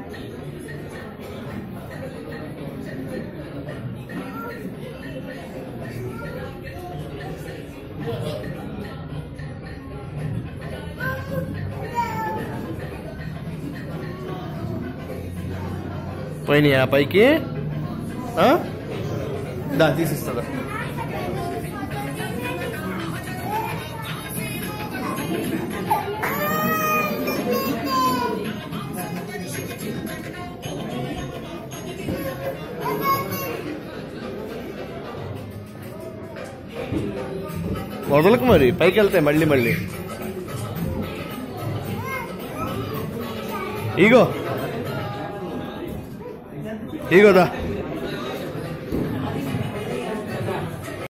పోయినాయా పైకి ఆ? దా తీసిస్తుందా వదలకు మరి పైకి వెళ్తాయి మళ్ళీ మళ్ళీ ఇగో ఇగోదా